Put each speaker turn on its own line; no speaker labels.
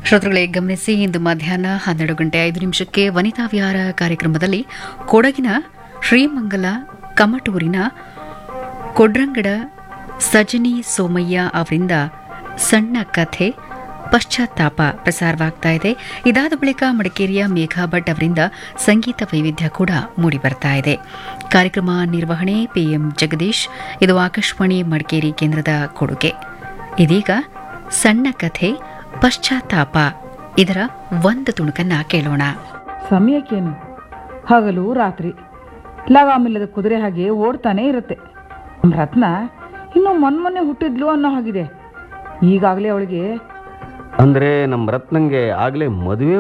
ಶ್ರೋತೃಗಳೇ ಗಮನಿಸಿ ಇಂದು ಮಧ್ಯಾಹ್ನ ಹನ್ನೆರಡು ಗಂಟೆ ಐದು ನಿಮಿಷಕ್ಕೆ ವನಿತಾ ವಿಹಾರ ಕಾರ್ಯಕ್ರಮದಲ್ಲಿ ಕೊಡಗಿನ ಶ್ರೀಮಂಗಲ ಕಮಟೂರಿನ ಕೊಡ್ರಂಗಡ ಸಜನಿ ಸೋಮಯ್ಯ ಅವರಿಂದ ಸಣ್ಣ ಕಥೆ ಪಶ್ಚಾತ್ತಾಪ ಪ್ರಸಾರವಾಗ್ತಾ ಇದೆ ಇದಾದ ಬಳಿಕ ಮಡಿಕೇರಿಯ ಮೇಘಾ ಭಟ್ ಅವರಿಂದ ಸಂಗೀತ ವೈವಿಧ್ಯ ಕೂಡ ಮೂಡಿಬರ್ತಾ ಇದೆ ಕಾರ್ಯಕ್ರಮ ನಿರ್ವಹಣೆ ಪಿಎಂ ಜಗದೀಶ್ ಇದು ಆಕಾಶವಾಣಿ ಮಡಿಕೇರಿ ಕೇಂದ್ರದ ಕೊಡುಗೆ ಇದೀಗ ಸಣ್ಣ ಕಥೆ ಪಶ್ಚಾತ್ತಾಪ ಇದರ ಒಂದು ತುಣುಕನ್ನ ಕೇಳೋಣ
ಸಮಯಕ್ಕೇನು ಹಗಲು ರಾತ್ರಿ ಲಗಾಮಿಲ್ಲದ ಕುದುರೆ ಹಾಗೆ ಓಡ್ತಾನೆ ಇರುತ್ತೆ ನಮ್ಮ ರತ್ನ ಇನ್ನೂ ಮೊನ್ನೆ ಹುಟ್ಟಿದ್ಲು ಅನ್ನೋ ಹಾಗಿದೆ ಈಗಾಗಲೇ ಅವಳಿಗೆ
ಅಂದ್ರೆ ನಮ್ಮ ರತ್ನಂಗೆ ಆಗ್ಲೇ ಮದುವೆ